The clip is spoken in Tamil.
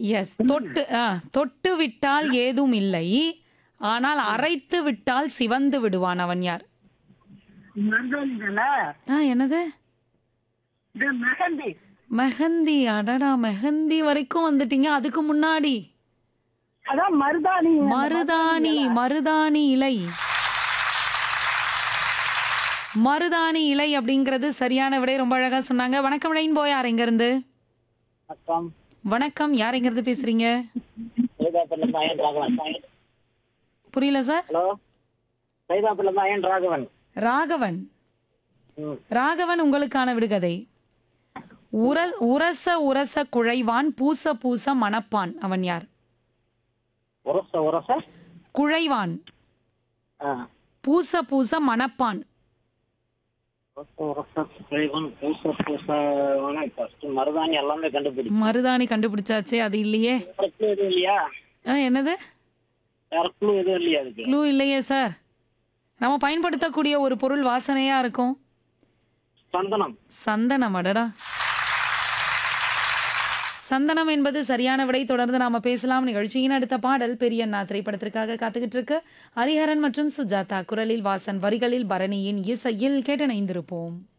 எஸ் தொட்டு ஆ தொட்டு விட்டால் ஏதும் இல்லை ஆனால் அரைத்து விட்டால் சிவந்து விடுவான் அவன் யார் மருதாணிதானே ஆ என்னது இது மெஹந்தி மெஹந்தி அடடா மெஹந்தி வரைக்கும் வந்துட்டீங்க அதுக்கு முன்னாடி அதான் மருதாணி மருதாணி மருதாணி இலை மருதாணி இலை அப்படிங்கிறது சரியான விடை ரொம்ப அழகா சொன்னாங்க வணக்கம் ரெயின்போ யார் எங்க இருந்து வணக்கம் வணக்கம் யார் எங்க இருந்து பேசுறீங்க சைதாப்பூர்ல இருந்து அயன் ராகவன் புரியல சார் ஹலோ சைதாப்பூர்ல இருந்து அயன் ராகவன் ராகவன் ம். ராகவன் உங்களுக்கான விடுகதை உர உரச உரச குழைவான் பூச பூச மணப்பான் அவன் யார் உரச உரச குழைவான் ஆ. பூச பூச மணப்பான் உரச உரச குறைவன் பூச பூச ஃபர்ஸ்ட் மருதாணி எல்லாமே கண்டுபிடி மருதாணி கண்டுபிடிச்சாச்சே அது இல்லையே வேற clue எதுவும் இல்லையா ஆ, என்னது வேற clue எதுவும் இல்லையா அதுக்கு க்ளூ இல்லையே சார் நம்ம பயன்படுத்தக்கூடிய ஒரு பொருள் வாசனையா இருக்கும் சந்தனம் சந்தனம் அடடா சந்தனம் என்பது சரியான விடை தொடர்ந்து நாம பேசலாம் நிகழ்ச்சியின் அடுத்த பாடல் பெரியண்ணா திரைப்படத்திற்காக காத்துக்கிட்டு இருக்கு ஹரிஹரன் மற்றும் சுஜாதா குரலில் வாசன் வரிகளில் பரணியின் இசையில் கேட்டணைந்திருப்போம்